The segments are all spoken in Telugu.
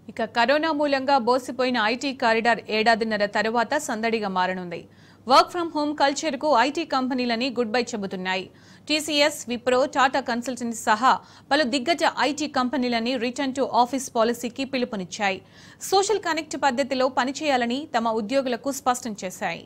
ఇక కరోనా మూలంగా బోసిపోయిన ఐటీ కారిడార్ ఏడాదిన్నర తరువాత సందడిగా మారనుంది వర్క్ ఫ్రం హోమ్ కల్చర్కు ఐటీ కంపెనీలని గుడ్ బై చెబుతున్నాయి టీసీఎస్ విప్రో టాటా కన్సల్టెన్సీ సహా పలు దిగ్గజ ఐటీ కంపెనీలని రిటర్న్ టు ఆఫీస్ పాలసీకి పిలుపునిచ్చాయి సోషల్ కనెక్ట్ పద్ధతిలో పనిచేయాలని తమ ఉద్యోగులకు స్పష్టం చేశాయి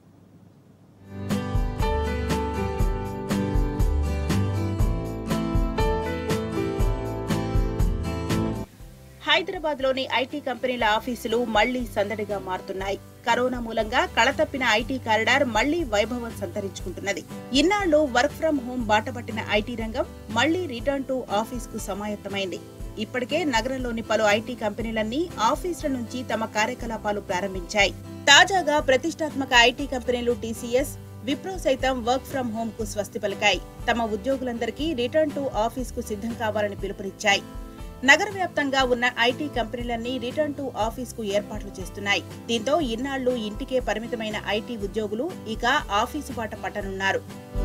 హైదరాబాద్ లోని ఐటీ కంపెనీల ఆఫీసులు మళ్లీ సందడిగా మారుతున్నాయి కరోనా మూలంగా కళతప్పిన ఐటీ కారిడార్ మళ్లీ వైభవం సంతరించుకుంటున్నది ఇన్నాళ్లు వర్క్ ఫ్రం హోం బాటపట్టిన ఐటీ రంగం మళ్లీ రిటర్న్ టు ఆఫీస్ కు సమాయత్తమైంది ఇప్పటికే నగరంలోని పలు ఐటీ కంపెనీలన్నీ ఆఫీసుల నుంచి తమ కార్యకలాపాలు ప్రారంభించాయి తాజాగా ప్రతిష్టాత్మక ఐటీ కంపెనీలు టీసీఎస్ విప్రో సైతం వర్క్ ఫ్రం హోం కు స్వస్తి పలికాయి తమ ఉద్యోగులందరికీ రిటర్న్ టు ఆఫీస్ కు సిద్ధం కావాలని పిలుపునిచ్చాయి నగర వ్యాప్తంగా ఉన్న ఐటీ కంపెనీలన్నీ రిటర్న్ టు ఆఫీస్ కు ఏర్పాట్లు చేస్తున్నాయి దీంతో ఇన్నాళ్లు ఇంటికే పరిమితమైన ఐటీ ఉద్యోగులు ఇక ఆఫీసు బాట పట్టనున్నారు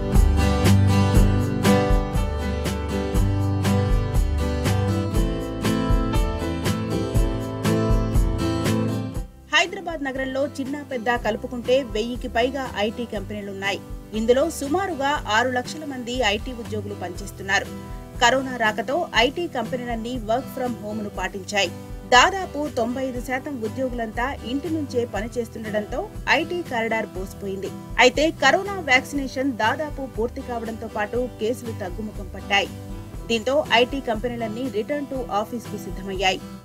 హైదరాబాద్ నగరంలో చిన్న పెద్ద కలుపుకుంటే వెయ్యికి పైగా ఐటీ కంపెనీలున్నాయి ఇందులో సుమారుగా ఆరు లక్షల మంది ఐటీ ఉద్యోగులు పనిచేస్తున్నారు కరోనా రాకతో ఐటీ కంపెనీలన్నీ వర్క్ ఫ్రం హోమ్ ను పాటించాయి దాదాపు తొంభై ఐదు శాతం ఉద్యోగులంతా ఇంటి నుంచే పనిచేస్తుండటంతో ఐటీ కారిడార్ పోసిపోయింది అయితే కరోనా వ్యాక్సినేషన్ దాదాపు పూర్తి కావడంతో పాటు కేసులు తగ్గుముఖం పట్టాయి దీంతో ఐటీ కంపెనీలన్నీ రిటర్న్ టు ఆఫీస్ కు సిద్ధమయ్యాయి